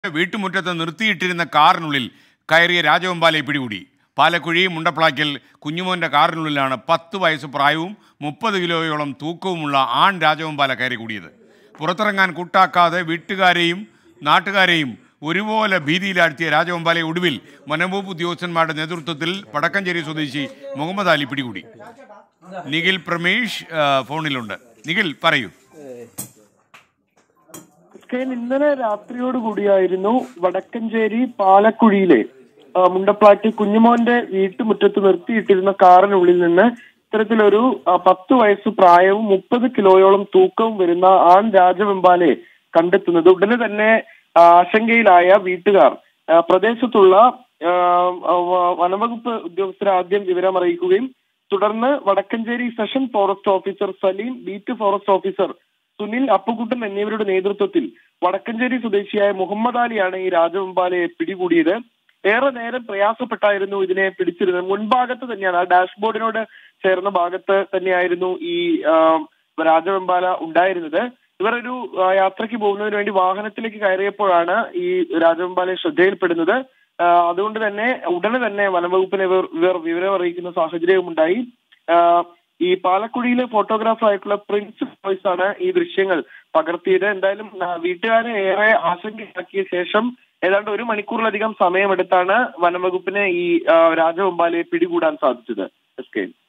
വീട്ടുമുറ്റത്ത് നിർത്തിയിട്ടിരുന്ന കാറിനുള്ളിൽ കയറിയ രാജവെമ്പാലയെ പിടികൂടി പാലക്കുഴി മുണ്ടപ്ലാക്കൽ കുഞ്ഞുമോന്റെ കാറിനുള്ളിലാണ് പത്ത് വയസ്സ് പ്രായവും മുപ്പത് കിലോയോളം തൂക്കവുമുള്ള ആൺ രാജവെമ്പാല കയറി കൂടിയത് പുറത്തിറങ്ങാൻ കൂട്ടാക്കാതെ വീട്ടുകാരെയും നാട്ടുകാരെയും ഒരുപോലെ ഭീതിയിലാഴ്ത്തിയ രാജവെമ്പാലയെ ഒടുവിൽ വനംവകുപ്പ് ഉദ്യോഗസ്ഥന്മാരുടെ നേതൃത്വത്തിൽ വടക്കഞ്ചേരി സ്വദേശി മുഹമ്മദ് അലി പിടികൂടി നിഖിൽ പ്രമേഷ് ആ, ഫോണിലുണ്ട് നിഖിൽ പറയൂ കെ ഇന്നലെ രാത്രിയോട് കൂടിയായിരുന്നു വടക്കഞ്ചേരി പാലക്കുഴിയിലെ ആ, മുണ്ടപ്ലാറ്റ് കുഞ്ഞുമോന്റെ വീട്ടുമുറ്റത്ത് നിർത്തിയിട്ടിരുന്ന കാറിനുള്ളിൽ നിന്ന് ഇത്തരത്തിലൊരു ആ, പത്ത് വയസ്സ് പ്രായവും മുപ്പത് കിലോയോളം തൂക്കവും വരുന്ന ആൺ രാജവെമ്പാലെ കണ്ടെത്തുന്നത് ഉടനെ തന്നെ ആ, ആശങ്കയിലായ വീട്ടുകാർ ആ, പ്രദേശത്തുള്ള ആ, ആ, വ- വനംവകുപ്പ് ഉദ്യോഗസ്ഥരെ ആദ്യം വിവരം അറിയിക്കുകയും തുടർന്ന് Vadakkanchery section forest officer Saleem beat forest officer Sunil Appukuttan എന്നിവരുടെ നേതൃത്വത്തിൽ വടക്കഞ്ചേരി സ്വദേശിയായ മുഹമ്മദ് അലിയാണ് ഈ രാജവെമ്പാലയെ പിടികൂടിയത് ഏറെ നേരം പ്രയാസപ്പെട്ടായിരുന്നു ഇതിനെ പിടിച്ചിരുന്നത് മുൻഭാഗത്ത് തന്നെയാണ് ആ ഡാഷ്ബോർഡിനോട് ചേർന്ന ഭാഗത്ത് തന്നെയായിരുന്നു ഈ ആ, രാജവെമ്പാല ഉണ്ടായിരുന്നത് ഇവർ ഒരു ആ, യാത്രയ്ക്ക് പോകുന്നതിന് വേണ്ടി വാഹനത്തിലേക്ക് കയറിയപ്പോഴാണ് ഈ രാജവെമ്പാലയെ ശ്രദ്ധയിൽപ്പെടുന്നത് ആ, അതുകൊണ്ട് തന്നെ ഉടനെ തന്നെ വനംവകുപ്പിനെ ഇവർ ഇവർ വിവരം അറിയിക്കുന്ന സാഹചര്യവും ഉണ്ടായി ആ, ഈ പാലക്കുഴിയിലെ ഫോട്ടോഗ്രാഫർ ആയിട്ടുള്ള പ്രിൻസ് ബോയ്സ് ആണ് ഈ ദൃശ്യങ്ങൾ പകർത്തിയത് എന്തായാലും ആ, വീട്ടുകാരെ ഏറെ ആശങ്കയാക്കിയ ശേഷം ഏതാണ്ട് ഒരു മണിക്കൂറിലധികം സമയമെടുത്താണ് വനംവകുപ്പിന് ഈ ആ, രാജവെമ്പാലയെ പിടികൂടാൻ സാധിച്ചത് എസ് കെ